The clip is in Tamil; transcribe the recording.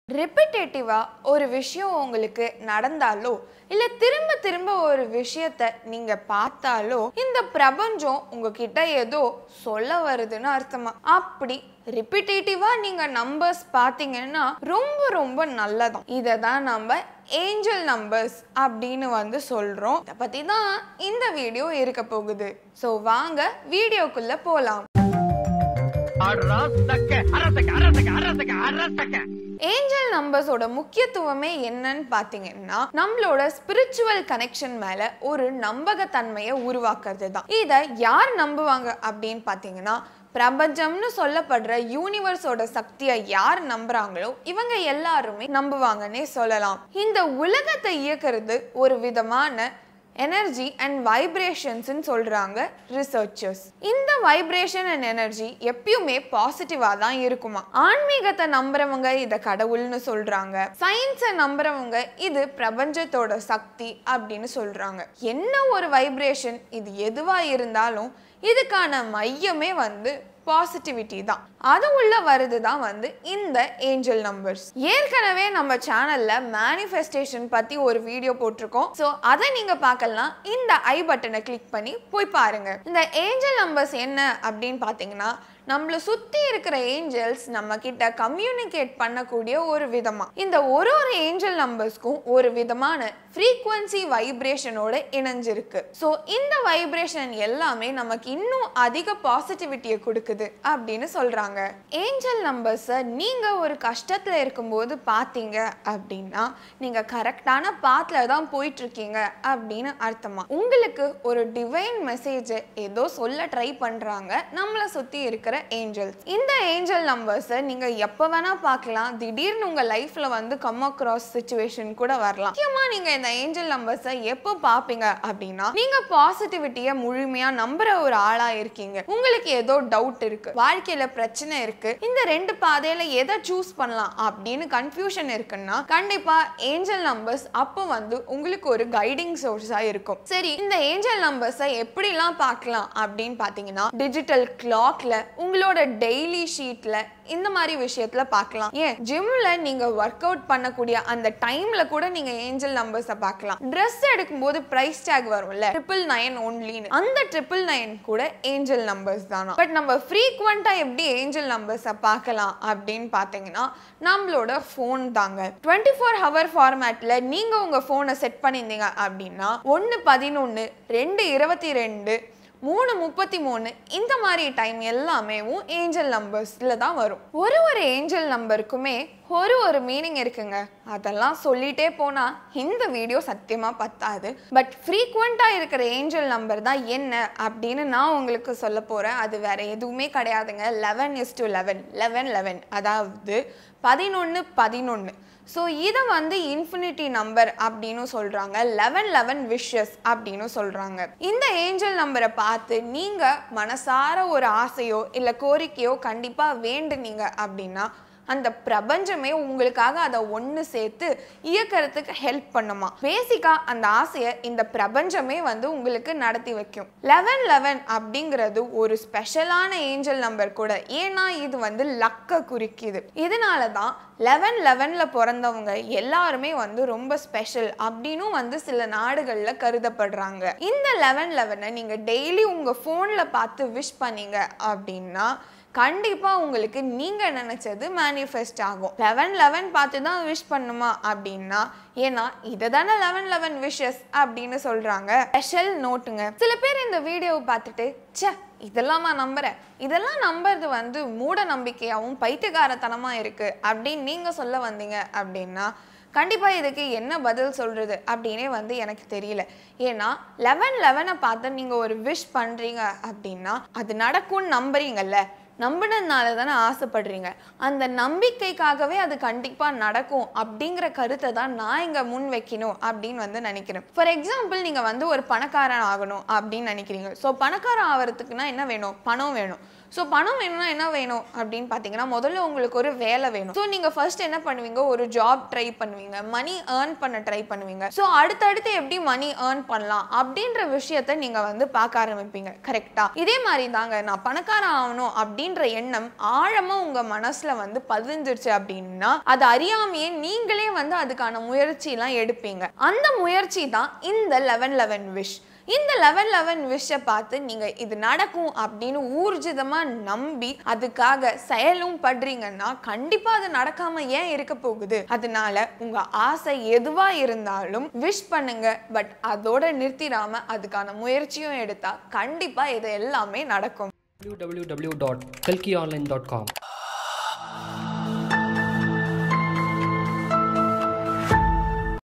ரிப்பிட்டேட்டிவா ஒரு விஷயம் உங்களுக்கு நடந்தாலோ இல்ல திரும்ப திரும்ப ஒரு விஷயத்த நீங்க பார்த்தாலோ இந்த பிரபஞ்சம் உங்ககிட்ட ஏதோ சொல்ல வருதுன்னு அர்த்தமா அப்படி ரிப்பிட்டேட்டிவா நீங்க நம்பர்ஸ் பார்த்தீங்கன்னா ரொம்ப ரொம்ப நல்லதாம் இதை தான் நம்ம ஏஞ்சல் நம்பர்ஸ் அப்படின்னு வந்து சொல்றோம் இதை பத்தி தான் இந்த வீடியோ இருக்க போகுது ஸோ வாங்க வீடியோக்குள்ள போலாம் அரசக்க அரசக்க அரசக்க அரசக்க அரசக்க ஏஞ்சல் நம்பர்ஸோட முக்கியத்துவமே என்னன்னு பார்த்தீங்கன்னா நம்மளோட ஸ்பிரிச்சுவல் கனெக்ஷன் மேல ஒரு நம்பகத்தன்மையை உருவாக்குறது தான் இதை யார் நம்புவாங்க அப்படின்னு பார்த்தீங்கன்னா பிரபஞ்சம்னு சொல்லப்படுற யூனிவர்ஸோட சக்தியை யார் நம்புறாங்களோ இவங்க எல்லாருமே நம்புவாங்கன்னே சொல்லலாம் இந்த உலகத்தை இயக்குறது ஒரு விதமான எனர்ஜி அண்ட் வைப்ரேஷன்ஸ்னு சொல்றாங்க ரிசர்ச்சர்ஸ் இந்த வைப்ரேஷன் அண்ட் எனர்ஜி எப்பயுமே பாசிட்டிவா தான் இருக்குமா ஆன்மீகத்தை நம்புறவங்க இதை கடவுள்னு சொல்றாங்க சயின்ஸை நம்புறவங்க இது பிரபஞ்சத்தோட சக்தி அப்படின்னு சொல்றாங்க என்ன ஒரு வைப்ரேஷன் இது எதுவா இருந்தாலும் இதுக்கான மையமே வந்து பாசிட்டிவிட்டி தான் அது உள்ள வருது தான் வந்து இந்த ஏஞ்சல் நம்பர்ஸ் ஏற்கனவே நம்ம சேனல்ல மேனிஃபெஸ்டேஷன் பத்தி ஒரு வீடியோ போட்டிருக்கோம் ஸோ அதை நீங்க பார்க்கலாம் இந்த ஐ பட்டனை கிளிக் பண்ணி போய் பாருங்க இந்த ஏஞ்சல் நம்பர்ஸ் என்ன அப்படின்னு பார்த்தீங்கன்னா நம்மளை சுத்தி இருக்கிற ஏஞ்சல்ஸ் நம்ம கிட்ட கம்யூனிகேட் பண்ணக்கூடிய ஒரு விதமா இந்த ஒரு ஒரு ஏஞ்சல் நம்பர்ஸ்க்கும் ஒரு விதமான ஃப்ரீக்வன்சி வைப்ரேஷனோட இணைஞ்சிருக்கு ஸோ இந்த வைப்ரேஷன் எல்லாமே நமக்கு இன்னும் அதிக பாசிட்டிவிட்டியை கொடுக்குது அப்படின்னு சொல்றாங்க ஏஞ்சல் நம்பர்ஸை நீங்க ஒரு கஷ்டத்துல இருக்கும்போது பார்த்தீங்க அப்படின்னா நீங்க கரெக்டான பாத்ல தான் போயிட்டு இருக்கீங்க அப்படின்னு அர்த்தமா உங்களுக்கு ஒரு டிவைன் மெசேஜ் ஏதோ சொல்ல ட்ரை பண்றாங்க நம்மளை சுத்தி இருக்கிற ஏஞ்சல்ஸ் இந்த ஏஞ்சல் நம்பர்ஸை நீங்க எப்போ வேணா பார்க்கலாம் திடீர்னு உங்க லைஃப்ல வந்து கம் அக்ராஸ் சுச்சுவேஷன் கூட வரலாம் முக்கியமா நீங்க இந்த ஏஞ்சல் நம்பர்ஸை எப்போ பார்ப்பீங்க அப்படின்னா நீங்க பாசிட்டிவிட்டியை முழுமையா நம்புற ஒரு ஆளா இருக்கீங்க உங்களுக்கு ஏதோ டவுட் இருக்கு வாழ்க்கையில பிரச்சனை இருக்கு இந்த ரெண்டு பாதையில எதை சூஸ் பண்ணலாம் அப்படின்னு கன்ஃபியூஷன் இருக்குன்னா கண்டிப்பா ஏஞ்சல் நம்பர்ஸ் அப்போ வந்து உங்களுக்கு ஒரு கைடிங் சோர்ஸா இருக்கும் சரி இந்த ஏஞ்சல் நம்பர்ஸை எப்படிலாம் பார்க்கலாம் அப்படின்னு பார்த்தீங்கன்னா டிஜிட்டல் கிளாக்ல உங்களோட டெய்லி ஷீட்ல இந்த மாதிரி விஷயத்துல பார்க்கலாம் ஏன் ஜிம்ல நீங்க ஒர்க் அவுட் பண்ணக்கூடிய அந்த டைம்ல கூட நீங்க ஏஞ்சல் நம்பர்ஸை பார்க்கலாம் ட்ரெஸ் எடுக்கும்போது பிரைஸ் டேக் வரும்ல ட்ரிபிள் நைன் ஒன்லின்னு அந்த ட்ரிபிள் நைன் கூட ஏஞ்சல் நம்பர்ஸ் தானா பட் நம்ம ஃப்ரீக்வெண்டா எப்படி ஏஞ்சல் நம்பர்ஸை பார்க்கலாம் அப்படின்னு பார்த்தீங்கன்னா நம்மளோட ஃபோன் தாங்க டுவெண்ட்டி ஃபோர் ஹவர் ஃபார்மேட்ல நீங்க உங்க ஃபோனை செட் பண்ணியிருந்தீங்க அப்படின்னா ஒன்று பதினொன்று ரெண்டு இருபத்தி ரெண்டு மூணு முப்பத்தி மூணு இந்த மாதிரி டைம் எல்லாமேவும் ஏஞ்சல் நம்பர்ஸில் தான் வரும் ஒரு ஒரு ஏஞ்சல் நம்பருக்குமே ஒரு ஒரு மீனிங் இருக்குங்க அதெல்லாம் சொல்லிட்டே போனால் இந்த வீடியோ சத்தியமாக பத்தாது பட் ஃப்ரீக்வெண்ட்டாக இருக்கிற ஏஞ்சல் நம்பர் தான் என்ன அப்படின்னு நான் உங்களுக்கு சொல்ல போகிறேன் அது வேற எதுவுமே கிடையாதுங்க eleven is to eleven eleven eleven அதாவது பதினொன்று பதினொன்று ஸோ இதை வந்து இன்ஃபினிட்டி நம்பர் அப்படின்னு சொல்கிறாங்க லெவன் லெவன் விஷஸ் அப்படின்னு சொல்கிறாங்க இந்த ஏஞ்சல் நம்பரை பார்த்து நீங்கள் மனசார ஒரு ஆசையோ இல்லை கோரிக்கையோ கண்டிப்பாக வேண்டுனீங்க அப்படின்னா அந்த பிரபஞ்சமே உங்களுக்காக அதை ஒன்று சேர்த்து இயக்கிறதுக்கு ஹெல்ப் பண்ணுமா பேசிக்காக அந்த ஆசையை இந்த பிரபஞ்சமே வந்து உங்களுக்கு நடத்தி வைக்கும் லெவன் லெவன் அப்படிங்கிறது ஒரு ஸ்பெஷலான ஏஞ்சல் நம்பர் கூட ஏன்னா இது வந்து லக்கை குறிக்குது இதனால தான் லெவன் லெவனில் பிறந்தவங்க எல்லாருமே வந்து ரொம்ப ஸ்பெஷல் அப்படின்னும் வந்து சில நாடுகளில் கருதப்படுறாங்க இந்த லெவன் லெவனை நீங்கள் டெய்லி உங்கள் ஃபோனில் பார்த்து விஷ் பண்ணீங்க அப்படின்னா கண்டிப்பா உங்களுக்கு நீங்க நினைச்சது மேனிஃபெஸ்ட் ஆகும் லெவன் லெவன் பார்த்து தான் விஷ் பண்ணுமா அப்படின்னா ஏன்னா இதை தானே லெவன் லெவன் விஷஸ் அப்படின்னு சொல்றாங்க ஸ்பெஷல் நோட்டுங்க சில பேர் இந்த வீடியோவை பார்த்துட்டு ச்சே இதெல்லாம் நான் நம்புறேன் இதெல்லாம் நம்புறது வந்து மூட நம்பிக்கையாகவும் பைத்தியகாரத்தனமா இருக்கு அப்படின்னு நீங்க சொல்ல வந்தீங்க அப்படின்னா கண்டிப்பாக இதுக்கு என்ன பதில் சொல்கிறது அப்படின்னே வந்து எனக்கு தெரியல ஏன்னா லெவன் லெவனை பார்த்து நீங்கள் ஒரு விஷ் பண்ணுறீங்க அப்படின்னா அது நடக்கும்னு நம்புறீங்கல்ல நம்பினதுனால தானே ஆசைப்படுறீங்க அந்த நம்பிக்கைக்காகவே அது கண்டிப்பாக நடக்கும் அப்படிங்கிற கருத்தை தான் நான் இங்கே முன் வைக்கணும் அப்படின்னு வந்து நினைக்கிறேன் ஃபார் எக்ஸாம்பிள் நீங்கள் வந்து ஒரு பணக்காரன் ஆகணும் அப்படின்னு நினைக்கிறீங்க ஸோ பணக்காரன் ஆகிறதுக்குன்னா என்ன வேணும் பணம் வேணும் ஸோ பணம் வேணும்னா என்ன வேணும் அப்படின்னு பார்த்தீங்கன்னா முதல்ல உங்களுக்கு ஒரு வேலை வேணும் ஸோ நீங்கள் ஃபர்ஸ்ட் என்ன பண்ணுவீங்க ஒரு ஜாப் ட்ரை பண்ணுவீங்க மணி ஏர்ன் பண்ண ட்ரை பண்ணுவீங்க ஸோ அடுத்தடுத்து எப்படி மணி ஏர்ன் பண்ணலாம் அப்படின்ற விஷயத்த நீங்கள் வந்து பார்க்க ஆரம்பிப்பீங்க கரெக்டா இதே மாதிரி தாங்க நான் பணக்காரன் ஆகணும் அப்படின்ற எண்ணம் ஆழமாக உங்கள் மனசில் வந்து பதிஞ்சிருச்சு அப்படின்னா அது அறியாமையே நீங்களே வந்து அதுக்கான முயற்சிலாம் எடுப்பீங்க அந்த முயற்சி தான் இந்த லெவன் லெவன் விஷ் இந்த லெவன் லெவன் விஷை பார்த்து நீங்கள் இது நடக்கும் அப்படின்னு ஊர்ஜிதமாக நம்பி அதுக்காக செயலும் படுறீங்கன்னா கண்டிப்பாக அது நடக்காம ஏன் இருக்க போகுது அதனால உங்கள் ஆசை எதுவாக இருந்தாலும் விஷ் பண்ணுங்க பட் அதோட நிறுத்திடாம அதுக்கான முயற்சியும் எடுத்தா கண்டிப்பாக இது எல்லாமே நடக்கும் www.kalkionline.com